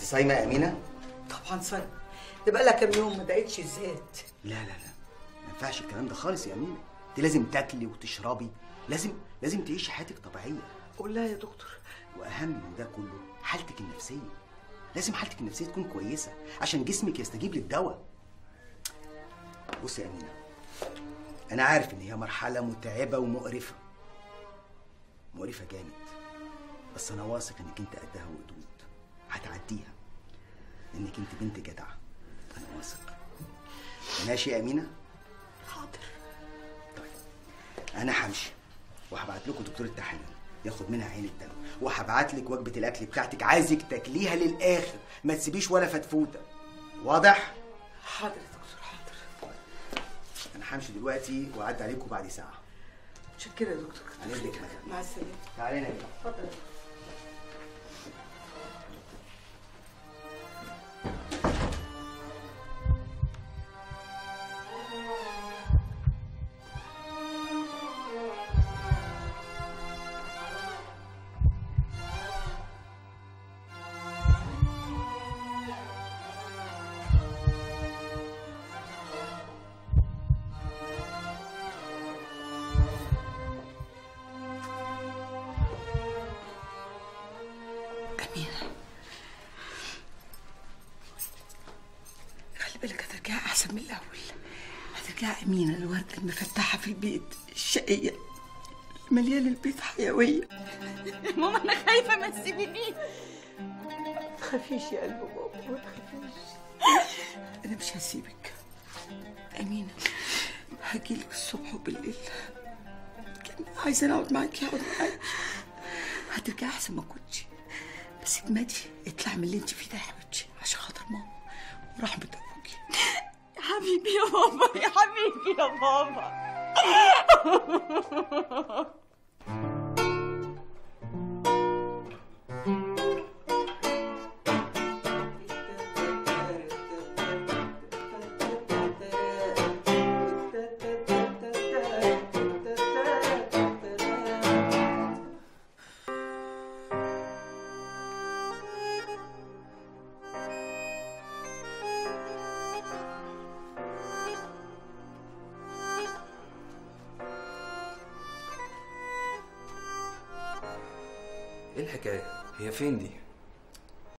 صايمه يا امينه طبعا صايمه ده بقى لها كام يوم ما دقتش الزيت لا لا لا ما ينفعش الكلام ده خالص يا امينه انت لازم تاكلي وتشربي لازم لازم تعيشي حياتك طبيعيه قول لها يا دكتور واهم من ده كله حالتك النفسيه لازم حالتك النفسيه تكون كويسه عشان جسمك يستجيب للدواء بصي يا امينه انا عارف ان هي مرحله متعبه ومقرفه مقرفه جامد بس انا واثق انك انت قدها وقدود هتعديها انك انت بنت جدعه انا واثق ماشي يا امينه حاضر انا همشي وهبعت لكم دكتور التحاليل ياخد منها عين الدم وهبعت لك وجبه الاكل بتاعتك عايزك تاكليها للاخر ما تسيبيش ولا فتفوته واضح حاضر يا دكتور حاضر انا همشي دلوقتي واعدي عليكم بعد ساعه متشكره يا دكتور على اذنك يا مدام. مع السلامه تعالي نبيل اتفضل أمينة خلي بالك هترجعي أحسن من الأول هترجعي أمينة الوردة المفتحة في البيت الشقية مليانة البيت حيوية ماما انا خايفه ما تسيبينيش ما تخافيش يا قلب بابا ما تخافيش أنا مش هسيبك أمينة هجيلك الصبح وبالليل كان عايزة أقعد معاكي أقعد معاكي هترجعي أحسن ما كنتي بس اجمدي اطلعي من اللي انت فيه ده يا حبيبتي عشان خاطر ماما ورحمة أبوكي يا حبيبي يا بابا يا حبيبي يا بابا ايه الحكايه هي فين دي